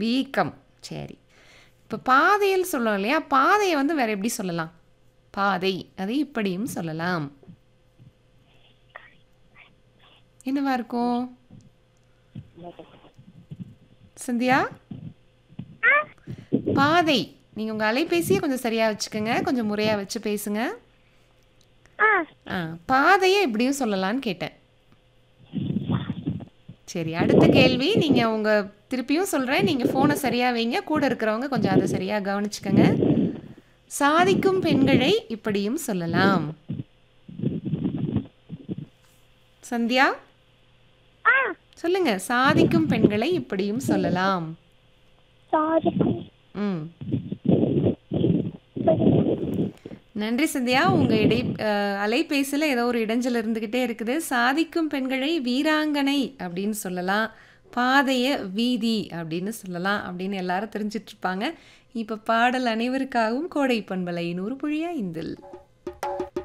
வீக்கம் சரி இப்போ பாதையில் சொல்லலாம் இல்லையா பாதையை வந்து வேற எப்படி சொல்லலாம் பாதை அதை இப்படியும் சொல்லலாம் என்னவா இருக்கும் சந்தியா பாதை நீங்கள் உங்கள் அலைபேசியை கொஞ்சம் சரியாக வச்சுக்கோங்க கொஞ்சம் முறையாக வச்சு பேசுங்க ஆ ஆ பாதையை எப்படியும் சொல்லலாம்னு கேட்டேன் சரி அடுத்த கேள்வி நீங்கள் உங்கள் திருப்பியும் சொல்கிறேன் நீங்கள் ஃபோனை சரியாக வைங்க கூட இருக்கிறவங்க கொஞ்சம் அதை சரியாக கவனிச்சுக்கோங்க சாதிக்கும் பெண்களை இப்படியும் சொல்லலாம் சந்தியா ஆ சொல்லுங்க சாதிக்கும் பெண்களை இப்படியும் சொல்லலாம் சாதிக்கும் ம் நன்றி சந்தியா உங்க இடை அஹ், அலைபேசியில் ஏதோ ஒரு இடைஞ்சல் இருந்துகிட்டே இருக்குது சாதிக்கும் பெண்களை வீராங்கனை அப்படின்னு சொல்லலாம் பாதைய வீதி அப்படின்னு சொல்லலாம் அப்படின்னு எல்லாரும் தெரிஞ்சிட்டு இருப்பாங்க இப்போ பாடல் அனைவருக்காகவும் கோடை பண்பலை நூறு புழியா இந்தில்